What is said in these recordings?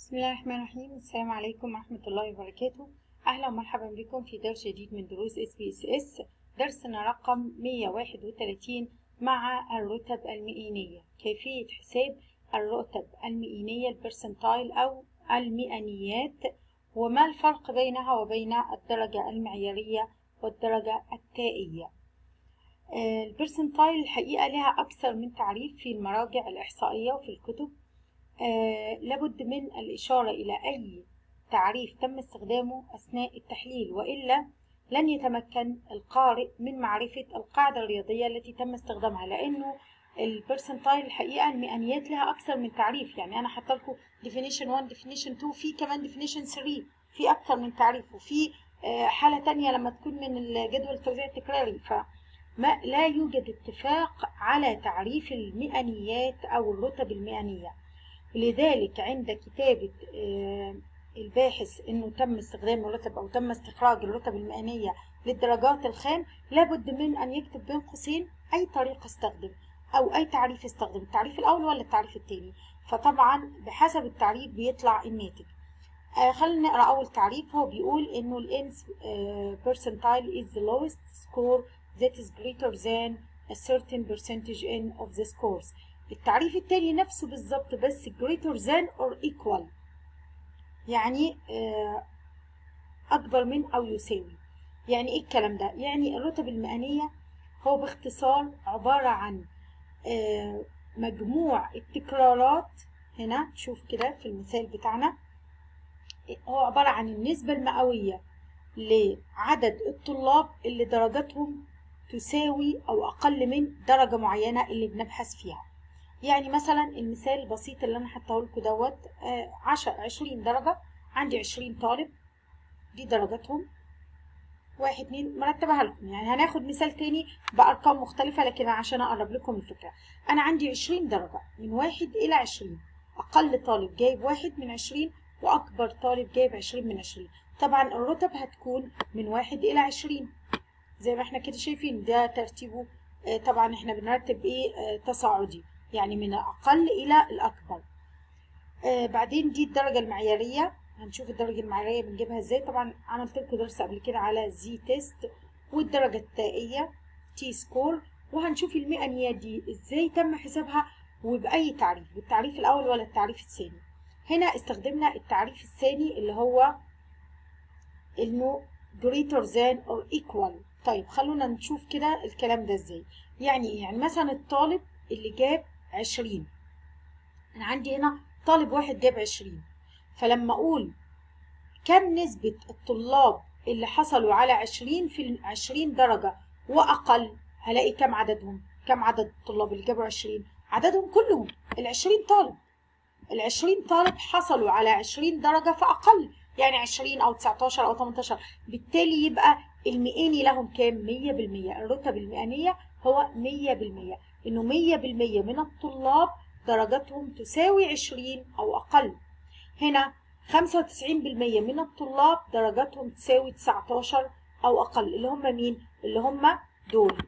بسم الله الرحمن الرحيم السلام عليكم ورحمة الله وبركاته أهلا ومرحبا بكم في درس جديد من دروس اس بي اس اس درسنا رقم 131 مع الرتب المئينية كيفية حساب الرتب المئينية البرسنتايل أو المئنيات وما الفرق بينها وبين الدرجة المعيارية والدرجة التائية آه، البرسنتايل الحقيقة لها أكثر من تعريف في المراجع الإحصائية وفي الكتب آه لابد من الإشارة إلى أي تعريف تم استخدامه أثناء التحليل وإلا لن يتمكن القارئ من معرفة القاعدة الرياضية التي تم استخدامها لأنه البرسنتايل الحقيقة المئنيات لها أكثر من تعريف يعني أنا حاطة لكم definition 1 definition 2 في كمان definition 3 في أكثر من تعريف وفي آه حالة تانية لما تكون من الجدول التوزيع التكراري فما لا يوجد اتفاق على تعريف المئنيات أو الرتب المئنية لذلك عند كتابة الباحث انه تم استخدام الرتب او تم استخراج الرتب المئنية للدرجات الخام لابد من ان يكتب بين قوسين اي طريقة استخدم او اي تعريف استخدم التعريف الاول ولا التعريف الثاني فطبعا بحسب التعريف بيطلع الناتج آه خلينا نقرا اول تعريف هو بيقول انه الانس percentile is the lowest score that is greater than a certain percentage in of the scores التعريف التاني نفسه بالظبط بس greater than or equal يعني أكبر من أو يساوي يعني إيه الكلام ده؟ يعني الرتب المئنية هو باختصار عبارة عن مجموع التكرارات هنا تشوف كده في المثال بتاعنا هو عبارة عن النسبة المئوية لعدد الطلاب اللي درجاتهم تساوي أو أقل من درجة معينة اللي بنبحث فيها يعني مثلا المثال البسيط اللي انا حاطه لكم دوت عشر عشرين درجة عندي عشرين طالب دي درجاتهم واحد اتنين مرتبها لكم يعني هناخد مثال تاني بأرقام مختلفة لكن عشان أقرب لكم الفكرة أنا عندي عشرين درجة من واحد إلى عشرين أقل طالب جايب واحد من عشرين وأكبر طالب جايب عشرين من عشرين طبعا الرتب هتكون من واحد إلى عشرين زي ما احنا كده شايفين ده ترتيبه طبعا احنا بنرتب ايه تصاعدي يعني من الأقل إلى الأكبر آه بعدين دي الدرجة المعيارية هنشوف الدرجة المعيارية بنجيبها ازاي طبعا عملت لكم درس قبل كده على زي تيست والدرجة التائية تي سكور وهنشوف المئنيات دي ازاي تم حسابها وبأي تعريف بالتعريف الأول ولا التعريف الثاني هنا استخدمنا التعريف الثاني اللي هو انه greater than or equal طيب خلونا نشوف كده الكلام ده ازاي يعني ايه يعني مثلا الطالب اللي جاب عشرين أنا عندي هنا طالب واحد جاب عشرين فلما أقول كم نسبة الطلاب اللي حصلوا على عشرين في عشرين درجة وأقل هلاقي كم عددهم كم عدد الطلاب اللي جابوا عشرين عددهم كلهم العشرين طالب العشرين طالب حصلوا على عشرين درجة فأقل يعني عشرين أو تسعتاشر أو تمنتاشر بالتالي يبقى المئيني لهم كام مية بالمية الرتب المئنية هو مية بالمية إنه مية بالمية من الطلاب درجاتهم تساوي عشرين أو أقل هنا خمسة وتسعين بالمية من الطلاب درجاتهم تساوي تسعتاشر أو أقل اللي هم مين؟ اللي هم دول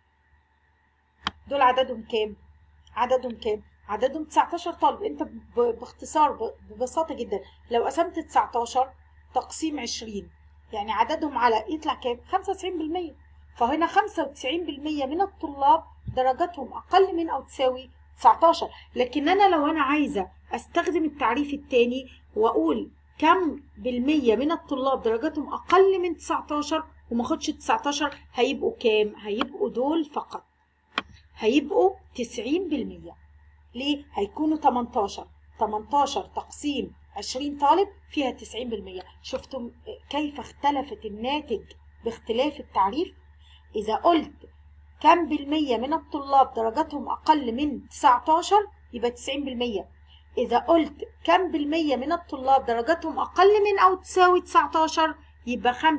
دول عددهم كام؟ عددهم كام؟ عددهم 19 طالب انت باختصار ببساطة جدا لو قسمت 19 تقسيم 20 يعني عددهم على يطلع كام؟ 95% فهنا 95% من الطلاب درجاتهم أقل من أو تساوي 19 لكن أنا لو أنا عايزة أستخدم التعريف الثاني وأقول كم بالمية من الطلاب درجاتهم أقل من 19 وما أخدش 19 هيبقوا كام؟ هيبقوا دول فقط هيبقوا 90% ليه؟ هيكونوا 18 18 تقسيم 20 طالب فيها 90% شفتم كيف اختلفت الناتج باختلاف التعريف؟ إذا قلت كم بالمية من الطلاب درجاتهم أقل من 19 يبقى 90% إذا قلت كم بالمية من الطلاب درجاتهم أقل من أو تساوي 19 يبقى 95%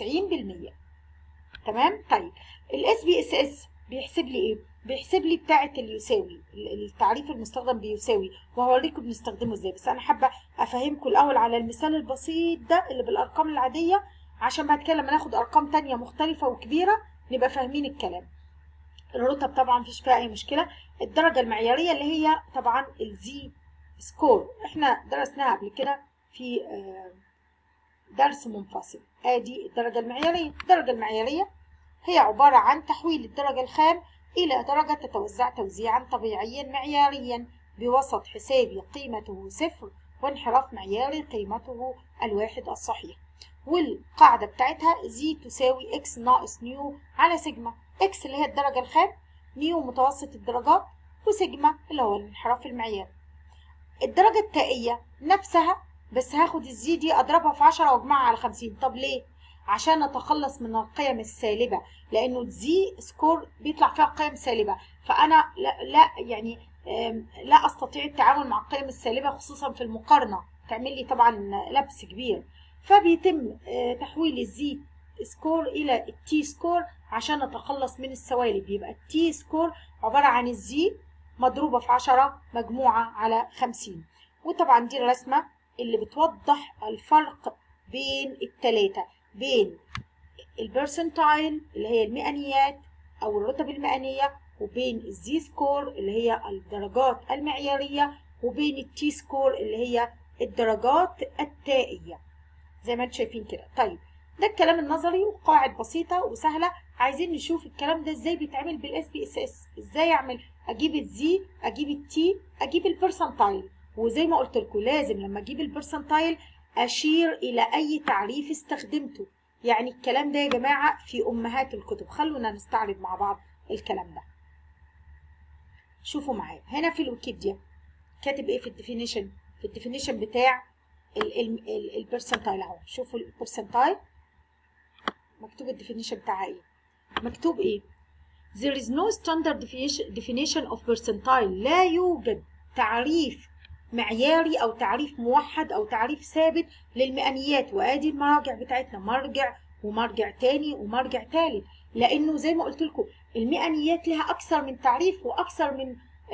تمام؟ طيب الاس بي اس اس بيحسب لي إيه؟ بيحسب لي بتاعة اليساوي التعريف المستخدم بيساوي وهوريكم بنستخدمه ازاي بس أنا حابة أفهمكم الأول على المثال البسيط ده اللي بالأرقام العادية عشان بعد كده لما ناخد أرقام تانية مختلفة وكبيرة نبقى فاهمين الكلام الرتب طبعا مفيش فيها اي مشكله الدرجه المعياريه اللي هي طبعا الزي سكور احنا درسناها قبل كده في درس منفصل ادي الدرجة المعيارية الدرجة المعيارية هي عبارة عن تحويل الدرجة الخام إلى درجة تتوزع توزيعا طبيعيا معياريا بوسط حسابي قيمته صفر وانحراف معياري قيمته الواحد الصحيح والقاعدة بتاعتها زي تساوي اكس ناقص نيو على سيجما اكس اللي هي الدرجة الخام نيو متوسط الدرجات وسيجما اللي هو الانحراف المعياري الدرجة التائية نفسها بس هاخد الزي دي اضربها في 10 واجمعها على 50 طب ليه عشان اتخلص من القيم السالبه لانه الزي سكور بيطلع فيها قيم سالبه فانا لا, لا يعني لا استطيع التعامل مع القيم السالبه خصوصا في المقارنه تعمل لي طبعا لبس كبير فبيتم تحويل الزي سكور الى التي سكور عشان اتخلص من السوالب يبقى التي سكور عباره عن الزي مضروبه في 10 مجموعه على 50 وطبعا دي الرسمه اللي بتوضح الفرق بين التلاتة بين البرسنتايل اللي هي المئنيات أو الرتب المئنية وبين الزي سكور اللي هي الدرجات المعيارية وبين التي سكور اللي هي الدرجات التائية زي ما انتم شايفين كده طيب ده الكلام النظري وقواعد بسيطة وسهلة عايزين نشوف الكلام ده ازاي بيتعمل بالاس بي اس اس ازاي اعمل اجيب الزي اجيب التي اجيب البرسنتايل وزي ما قلت لكم لازم لما اجيب البرسنتايل اشير الى اي تعريف استخدمته يعني الكلام ده يا جماعه في امهات الكتب خلونا نستعرض مع بعض الكلام ده شوفوا معايا هنا في الويكيديا كاتب ايه في الديفينيشن في الديفينيشن بتاع البرسنتايل اهو شوفوا البرسنتايل مكتوب الديفينيشن بتاعها ايه مكتوب ايه there is no standard definition of percentile لا يوجد تعريف معياري او تعريف موحد او تعريف ثابت للمئنيات وادي المراجع بتاعتنا مرجع ومرجع تاني ومرجع تالت لانه زي ما قلت لكم المئنيات لها اكثر من تعريف واكثر من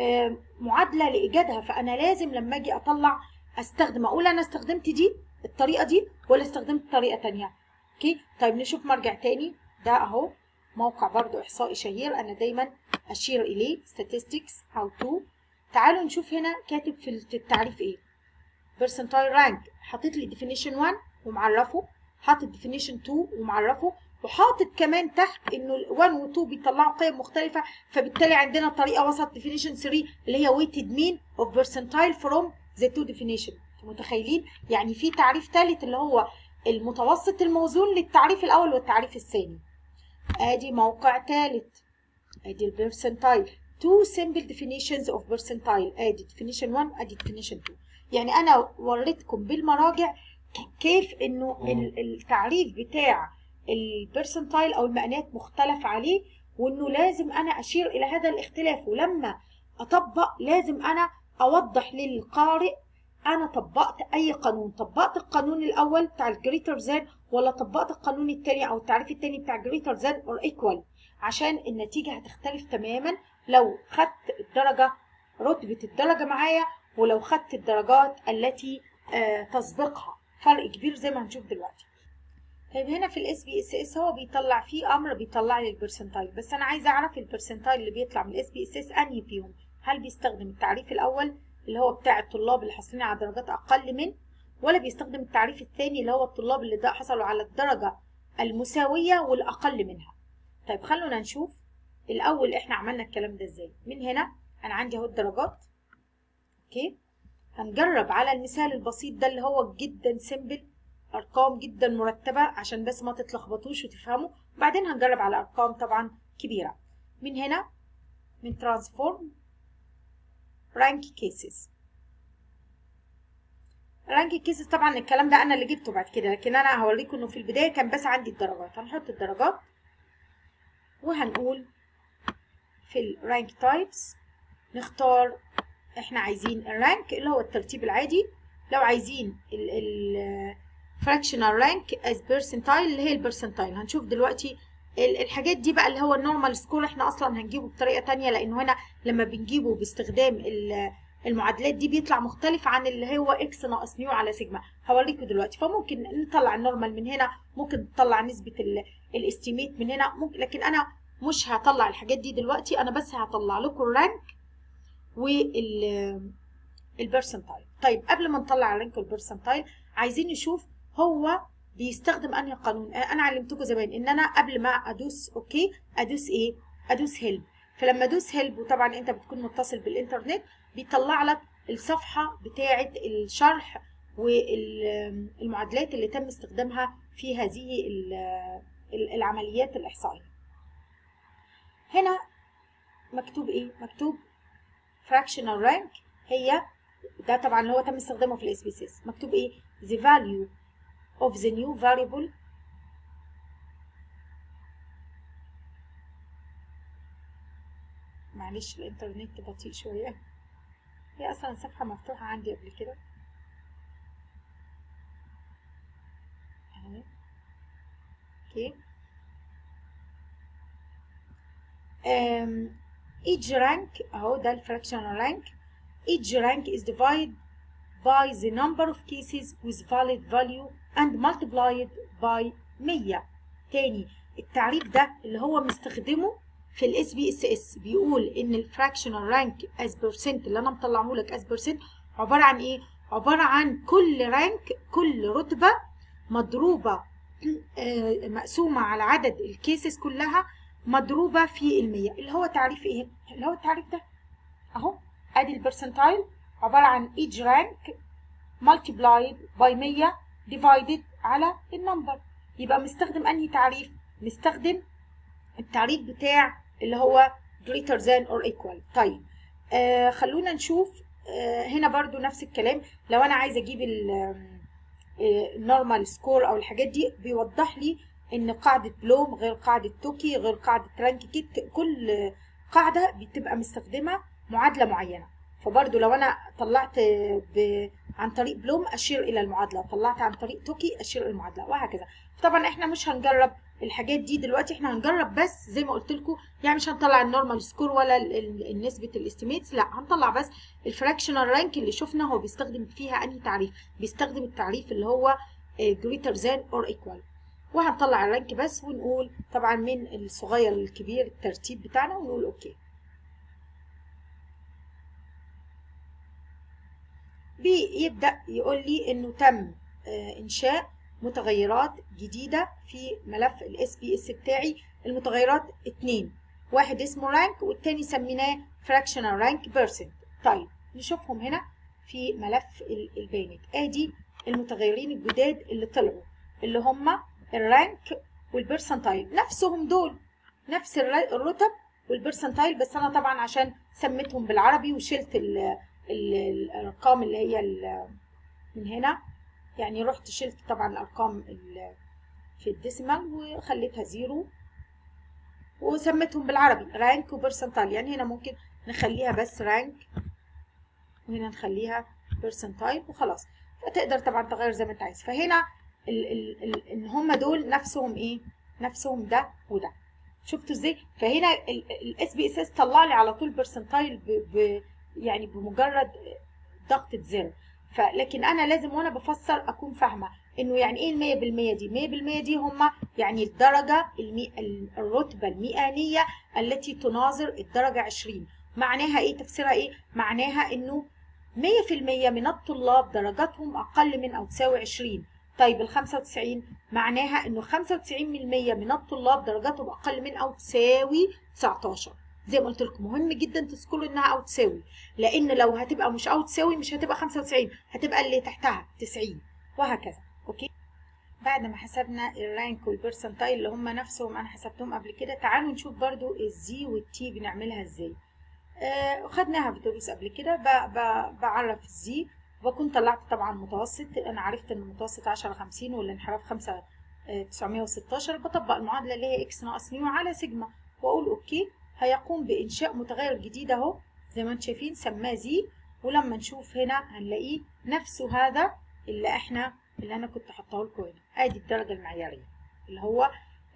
معادله لايجادها فانا لازم لما اجي اطلع استخدم اقول انا استخدمت دي الطريقه دي ولا استخدمت طريقه تانية اوكي طيب نشوف مرجع تاني ده اهو موقع برضو احصائي شهير انا دايما اشير اليه statistics how to تعالوا نشوف هنا كاتب في التعريف ايه percentile rank حاطط لي definition 1 ومعرفه حاطط definition 2 ومعرفه وحاطط كمان تحت انه 1 و 2 بيطلعوا قيم مختلفه فبالتالي عندنا طريقه وسط definition 3 اللي هي weighted mean of percentile from the two definition متخيلين يعني في تعريف ثالث اللي هو المتوسط الموزون للتعريف الاول والتعريف الثاني ادي موقع ثالث ادي البرسنتايل two simple definitions of percentile ادي definition 1 ادي definition 2 يعني انا وريتكم بالمراجع كيف انه التعريف بتاع البرسنتايل او المئنات مختلف عليه وانه لازم انا اشير الى هذا الاختلاف ولما اطبق لازم انا اوضح للقارئ انا طبقت اي قانون طبقت القانون الاول بتاع الجريتر ذان ولا طبقت القانون الثاني او التعريف الثاني بتاع جريتر ذان اور ايكوال عشان النتيجه هتختلف تماما لو خدت الدرجه رتبه الدرجه معايا ولو خدت الدرجات التي آه تسبقها فرق كبير زي ما هنشوف دلوقتي طيب هنا في الاس بي اس اس هو بيطلع فيه امر بيطلع لي البرسنتايل بس انا عايزه اعرف البرسنتايل اللي بيطلع من الاس بي اس اس انهي فيهم هل بيستخدم التعريف الاول اللي هو بتاع الطلاب اللي حاصلين على درجات اقل من ولا بيستخدم التعريف الثاني اللي هو الطلاب اللي ده حصلوا على الدرجه المساويه والاقل منها طيب خلونا نشوف الاول احنا عملنا الكلام ده ازاي من هنا انا عندي اهو الدرجات اوكي هنجرب على المثال البسيط ده اللي هو جدا سيمبل ارقام جدا مرتبه عشان بس ما تتلخبطوش وتفهموا بعدين هنجرب على ارقام طبعا كبيره من هنا من ترانسفورم رانك كيسز رانك كيسز طبعا الكلام ده انا اللي جبته بعد كده لكن انا هوريكم انه في البدايه كان بس عندي الدرجات هنحط الدرجات وهنقول في الرانك تايبس نختار احنا عايزين الرانك اللي هو الترتيب العادي لو عايزين ال fractional rank as percentile اللي هي البرسنتايل هنشوف دلوقتي الحاجات دي بقى اللي هو النورمال سكور احنا اصلا هنجيبه بطريقه تانية لانه هنا لما بنجيبه باستخدام المعادلات دي بيطلع مختلف عن اللي هو اكس ناقص نيو على سيجما هوريكم دلوقتي فممكن نطلع النورمال من هنا ممكن نطلع نسبه الاستيميت من هنا ممكن لكن انا مش هطلع الحاجات دي دلوقتي انا بس هطلع لكم الرانك وال البرسنتايل طيب قبل ما نطلع الرانك والبرسنتايل عايزين نشوف هو بيستخدم انهي قانون انا علمتكم زمان ان انا قبل ما ادوس اوكي ادوس ايه ادوس هيلب فلما ادوس هيلب وطبعا انت بتكون متصل بالانترنت بيطلع لك الصفحه بتاعه الشرح والمعادلات اللي تم استخدامها في هذه العمليات الاحصائيه هنا مكتوب ايه مكتوب fractional rank هي ده طبعا اللي هو تم استخدامه في الاس بي سي اس مكتوب ايه the value of the new variable معلش الانترنت بطيء شويه هي اصلا الصفحه مفتوحه عندي قبل كده اهي اوكي um, each rank اهو ده الفراكشنال rank each rank is divided by the number of cases with valid value and multiplied by 100 تاني التعريف ده اللي هو مستخدمه في الاس بي اس اس بيقول ان الفراكشنال رانك از بيرسنت اللي انا مطلعه لك از بيرسنت عباره عن ايه عباره عن كل رانك كل رتبه مضروبه مقسومه على عدد الكيسز كلها مضروبه في المية اللي هو تعريف ايه اللي هو التعريف ده اهو ادي البرسنتايل عباره عن each rank multiplied by 100 divided على النمبر يبقى مستخدم انهي تعريف مستخدم التعريف بتاع اللي هو greater than or equal طيب آه خلونا نشوف آه هنا برضو نفس الكلام لو انا عايزه اجيب النورمال سكور او الحاجات دي بيوضح لي ان قاعده بلوم غير قاعده توكي غير قاعده رانك كيت كل قاعده بتبقى مستخدمه معادله معينه فبرضو لو انا طلعت ب... عن طريق بلوم اشير الى المعادله طلعت عن طريق توكي اشير الى المعادله وهكذا طبعا احنا مش هنجرب الحاجات دي دلوقتي احنا هنجرب بس زي ما قلت لكم يعني مش هنطلع النورمال سكور ولا نسبه الاستيميتس لا هنطلع بس الفراكشنال رانك اللي شفنا هو بيستخدم فيها انهي تعريف بيستخدم التعريف اللي هو greater than or equal وهنطلع الرانك بس ونقول طبعا من الصغير للكبير الترتيب بتاعنا ونقول اوكي بيبدأ يقول لي انه تم انشاء متغيرات جديدة في ملف الاس بي اس بتاعي المتغيرات اتنين واحد اسمه رانك والتاني سميناه fractional rank percent طيب نشوفهم هنا في ملف البيانات ادي المتغيرين الجداد اللي طلعوا اللي هم الرانك والبرسنتايل نفسهم دول نفس الرتب والبرسنتايل بس انا طبعا عشان سميتهم بالعربي وشلت ال الارقام اللي هي من هنا يعني رحت شلت طبعا الارقام في الديسيمال وخليتها زيرو وسميتهم بالعربي رانك وبرسنتايل يعني هنا ممكن نخليها بس رانك وهنا نخليها برسنتايل وخلاص فتقدر طبعا تغير زي ما انت عايز فهنا ال ال ال ان هم دول نفسهم ايه نفسهم ده وده شفتوا ازاي فهنا الاس بي اس اس طلع لي على طول برسنتايل ب يعني بمجرد ضغطة زر فلكن انا لازم وانا بفسر اكون فاهمه انه يعني ايه المية بالمية دي مية بالمية دي هما يعني الدرجة المي... الرتبة المئانية التي تناظر الدرجة عشرين معناها ايه تفسيرها ايه معناها انه مية في المية من الطلاب درجاتهم اقل من او تساوي عشرين طيب ال 95 معناها انه 95% من الطلاب درجاتهم اقل من او تساوي 19 زي ما قلت لكم مهم جدا تذكروا انها او تساوي لان لو هتبقى مش او تساوي مش هتبقى 95 هتبقى اللي تحتها 90 وهكذا اوكي بعد ما حسبنا الرانك والبرسنتايل اللي هم نفسهم انا حسبتهم قبل كده تعالوا نشوف برضو الزي والتي بنعملها ازاي آه خدناها في دروس قبل كده بعرف الزي بكون طلعت طبعا متوسط انا عرفت ان المتوسط 10 50 والانحراف 5 916 بطبق المعادله اللي هي اكس ناقص نيو على سيجما واقول اوكي هيقوم بانشاء متغير جديد اهو زي ما انتم شايفين سماه زي ولما نشوف هنا هنلاقيه نفسه هذا اللي احنا اللي انا كنت حاطاه لكم هنا ادي الدرجه المعياريه اللي هو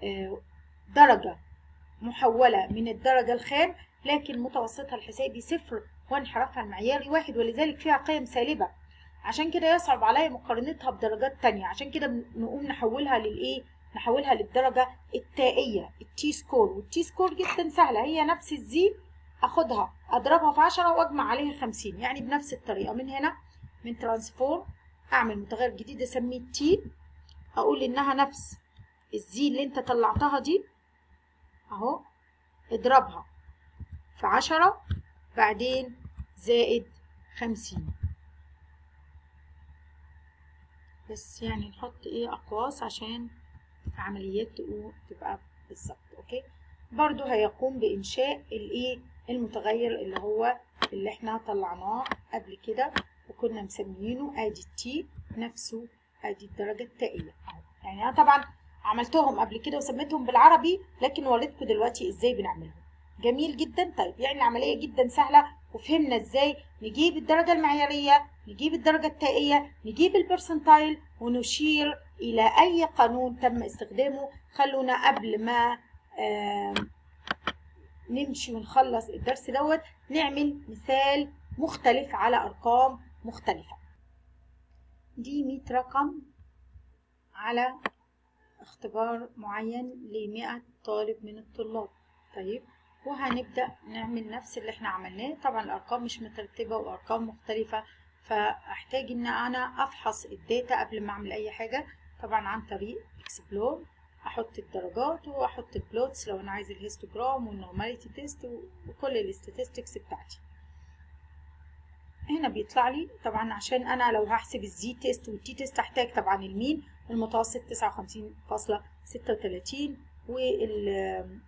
درجه محوله من الدرجه الخام لكن متوسطها الحسابي صفر وانحرافها المعياري واحد ولذلك فيها قيم سالبة عشان كده يصعب عليا مقارنتها بدرجات تانية عشان كده نقوم نحولها للايه نحولها للدرجة التائية التي سكور والتي سكور جدا سهلة هي نفس الزي اخدها اضربها في 10 واجمع عليها 50 يعني بنفس الطريقه من هنا من ترانسفورم اعمل متغير جديد اسميه تي اقول انها نفس الزي اللي انت طلعتها دي اهو اضربها في 10 بعدين زائد 50 بس يعني نحط ايه اقواس عشان عمليات تبقى بالظبط اوكي برضو هيقوم بانشاء الايه المتغير اللي هو اللي احنا طلعناه قبل كده وكنا مسميينه ادي التي نفسه ادي الدرجه التائيه اهو يعني انا طبعا عملتهم قبل كده وسميتهم بالعربي لكن وريتكم دلوقتي ازاي بنعملهم جميل جدا طيب يعني العمليه جدا سهله وفهمنا ازاي نجيب الدرجه المعياريه نجيب الدرجه التائيه نجيب البرسنتايل ونشير الى اي قانون تم استخدامه خلونا قبل ما نمشي ونخلص الدرس دوت نعمل مثال مختلف على ارقام مختلفه دي 100 رقم على اختبار معين ل 100 طالب من الطلاب طيب وهنبدأ نعمل نفس اللي احنا عملناه طبعا الأرقام مش مترتبة وأرقام مختلفة فأحتاج إن أنا أفحص الداتا قبل ما أعمل أي حاجة طبعا عن طريق اكسبلور أحط الدرجات وأحط البلوتس لو أنا عايز الهيستوجرام والنورماليتي تيست وكل الاستاتستكس بتاعتي هنا بيطلع لي طبعا عشان أنا لو هحسب الزي تيست والتي تيست هحتاج طبعا المين المتوسط 59.36 وال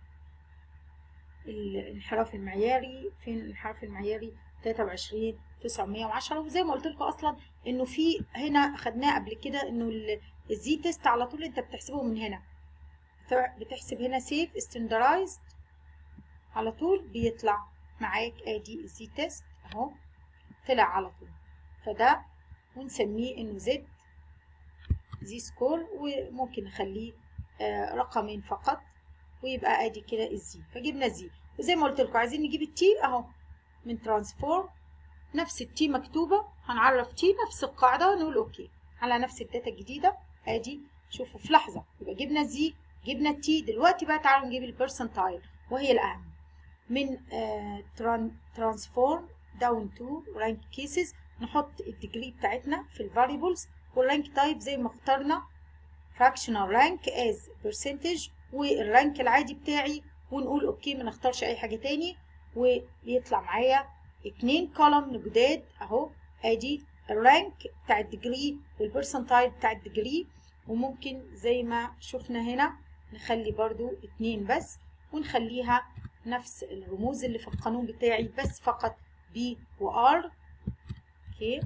الانحراف المعياري فين الانحراف المعياري 23 910 وزي ما قلت لكم اصلا انه في هنا خدناه قبل كده انه الزي تيست على طول انت بتحسبه من هنا بتحسب هنا سيف ستاندرايزد على طول بيطلع معاك ادي الزي تيست اهو طلع على طول فده ونسميه انه زد زي سكور وممكن نخليه آه رقمين فقط ويبقى ادي كده الزي فجبنا الزي وزي ما قلت لكم عايزين نجيب التي اهو من ترانسفورم نفس التي مكتوبه هنعرف تي نفس القاعده ونقول اوكي على نفس الداتا الجديده ادي شوفوا في لحظه يبقى جبنا الزي جبنا التي دلوقتي بقى تعالوا نجيب البرسنتايل وهي الاهم من ترانسفورم داون تو رانك كيسز نحط الديجري بتاعتنا في الفاريبلز والرانك تايب زي ما اخترنا fractional rank as percentage والرانك العادي بتاعي ونقول اوكي ما نختارش اي حاجه تاني ويطلع معايا اتنين كولوم جداد اهو ادي الرانك بتاع الديجري والبرسنتايل بتاع الديجري وممكن زي ما شفنا هنا نخلي برضو اتنين بس ونخليها نفس الرموز اللي في القانون بتاعي بس فقط B و R اوكي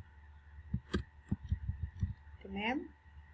تمام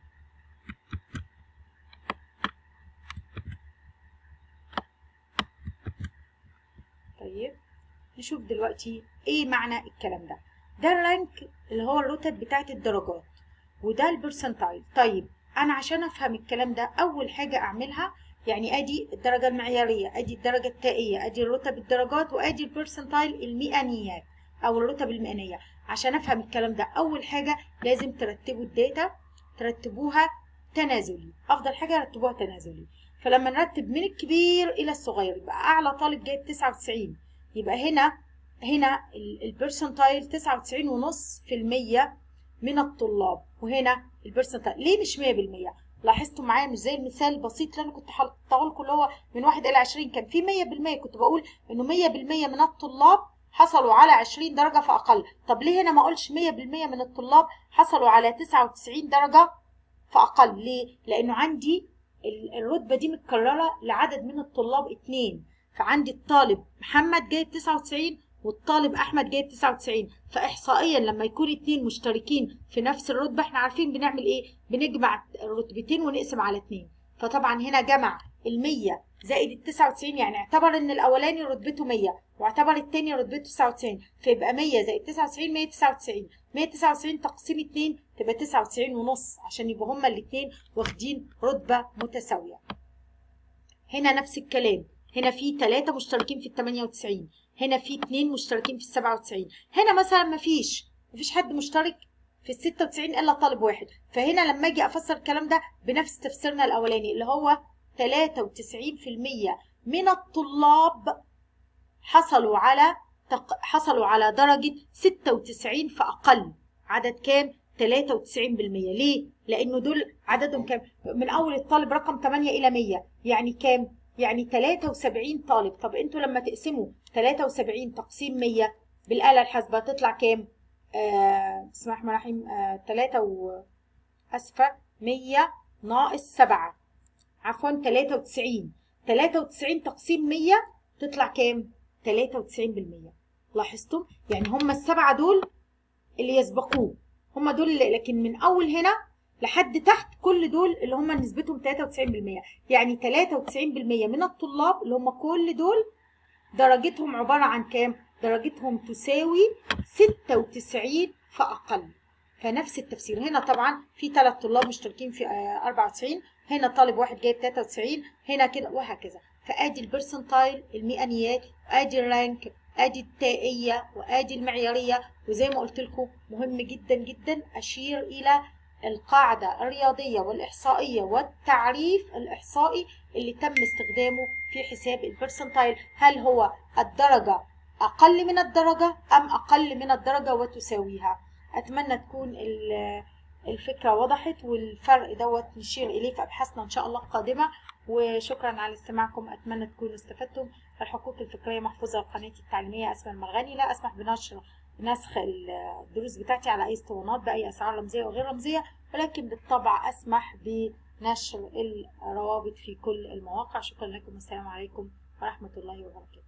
طيب نشوف دلوقتي ايه معنى الكلام ده ده الرانك اللي هو الرتب بتاعت الدرجات وده البرسنتايل طيب انا عشان افهم الكلام ده اول حاجه اعملها يعني ادي الدرجه المعياريه ادي الدرجه التائيه ادي الرتب الدرجات وادي البرسنتايل المئنيات او الرتب المئنيه عشان افهم الكلام ده اول حاجه لازم ترتبوا الداتا ترتبوها تنازلي افضل حاجه رتبوها تنازلي فلما نرتب من الكبير الى الصغير يبقى اعلى طالب جايب 99 يبقى هنا هنا البرسنتايل 99.5% من الطلاب وهنا البرسنتايل ليه مش 100% لاحظتوا معايا مش زي المثال البسيط اللي انا كنت حاطه لكم اللي هو من 1 الى 20 كان في 100% كنت بقول انه 100% من الطلاب حصلوا على 20 درجه فاقل طب ليه هنا ما اقولش 100% من الطلاب حصلوا على 99 درجه فاقل ليه لانه عندي الرتبه دي متكرره لعدد من الطلاب اتنين فعندي الطالب محمد جايب 99 والطالب احمد جايب 99 فاحصائيا لما يكون اتنين مشتركين في نفس الرتبه احنا عارفين بنعمل ايه بنجمع الرتبتين ونقسم على اتنين فطبعا هنا جمع ال100 زائد ال 99 يعني اعتبر ان الاولاني رتبته 100 واعتبر التاني رتبته 99 فيبقى 100 زائد 99 199 199 تقسيم 2 تبقى 99 ونص عشان يبقوا هما الاثنين واخدين رتبه متساويه هنا نفس الكلام هنا في 3 مشتركين في ال 98 هنا في 2 مشتركين في ال 97 هنا مثلا مفيش مفيش حد مشترك في ال 96 الا طالب واحد فهنا لما اجي افسر الكلام ده بنفس تفسيرنا الاولاني اللي هو 93% من الطلاب حصلوا على تق... حصلوا على درجة 96 فأقل عدد كام؟ 93% ليه؟ لأنه دول عددهم كام؟ من أول الطالب رقم 8 إلى 100 يعني كام؟ يعني 73 طالب طب انتوا لما تقسموا 73 تقسيم 100 بالآلة الحاسبة تطلع كام؟ آه بسم الله الرحمن الرحيم آه 3 و أسفة 100 ناقص 7 عفوا 93 93 تقسيم 100 تطلع كام؟ 93% لاحظتم؟ يعني هم السبعة دول اللي يسبقوه هم دول اللي لكن من أول هنا لحد تحت كل دول اللي هم نسبتهم 93% يعني 93% من الطلاب اللي هم كل دول درجتهم عبارة عن كام؟ درجتهم تساوي 96 فأقل فنفس التفسير هنا طبعا في ثلاث طلاب مشتركين في 94 هنا طالب واحد جايب 93 هنا كده وهكذا فادي البرسنتايل المئنيات ادي الرانك ادي التائيه وادي المعياريه وزي ما قلت لكم مهم جدا جدا اشير الى القاعده الرياضيه والاحصائيه والتعريف الاحصائي اللي تم استخدامه في حساب البرسنتايل هل هو الدرجه اقل من الدرجه ام اقل من الدرجه وتساويها اتمنى تكون الفكره وضحت والفرق دوت نشير اليه في ابحاثنا ان شاء الله القادمه وشكرا على استماعكم اتمنى تكونوا استفدتم الحقوق الفكريه محفوظه لقناتي التعليميه اسماء المرغني لا اسمح بنشر نسخ الدروس بتاعتي على اي اسطوانات باي اسعار رمزيه وغير رمزيه ولكن بالطبع اسمح بنشر الروابط في كل المواقع شكرا لكم والسلام عليكم ورحمه الله وبركاته